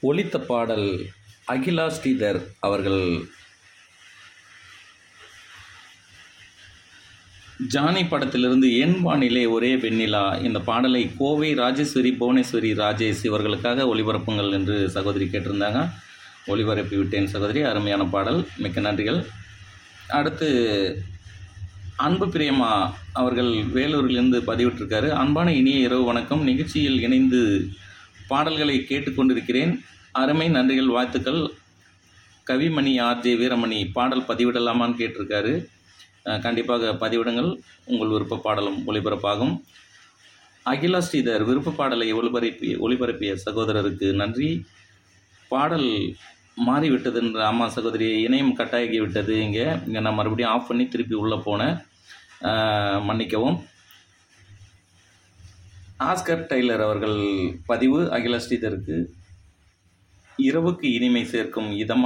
ஒலித்த பாடல் அகிலா ஸ்ரீதர் அவர்கள் ஜானி படத்திலிருந்து என் வானிலே ஒரே வெண்ணிலா இந்த பாடலை கோவை ராஜேஸ்வரி புவனேஸ்வரி ராஜேஷ் இவர்களுக்காக ஒளிபரப்புங்கள் என்று சகோதரி கேட்டிருந்தாங்க ஒளிபரப்பி விட்டேன் சகோதரி அருமையான பாடல் மிக்க நன்றிகள் அடுத்து அன்பு பிரியமா அவர்கள் வேலூரிலிருந்து பதிவிட்டிருக்காரு அன்பான இனிய இரவு வணக்கம் நிகழ்ச்சியில் இணைந்து பாடல்களை கேட்டுக்கொண்டிருக்கிறேன் அருமை நன்றிகள் வாழ்த்துக்கள் கவிமணி ஆர்ஜே வீரமணி பாடல் பதிவிடலாமான்னு கேட்டிருக்காரு அஹ், கண்டிப்பாக பதிவிடுங்கள் உங்கள் விருப்ப பாடலும் ஒளிபரப்பாகும் அகிலா ஸ்ரீதர் விருப்ப பாடலை ஒளிபரப்பிய ஒளிபரப்பிய சகோதரருக்கு நன்றி பாடல் மாறிவிட்டது என்ற ஆமா சகோதரி இணையம் கட்டாகி விட்டது இங்கே இங்கே நான் மறுபடியும் ஆஃப் பண்ணி திருப்பி உள்ளே போனேன் அஹ், மன்னிக்கவும் ஆஸ்கர் டெய்லர் அவர்கள் பதிவு அகில ஸ்ரீதருக்கு இரவுக்கு இனிமை சேர்க்கும் இதமான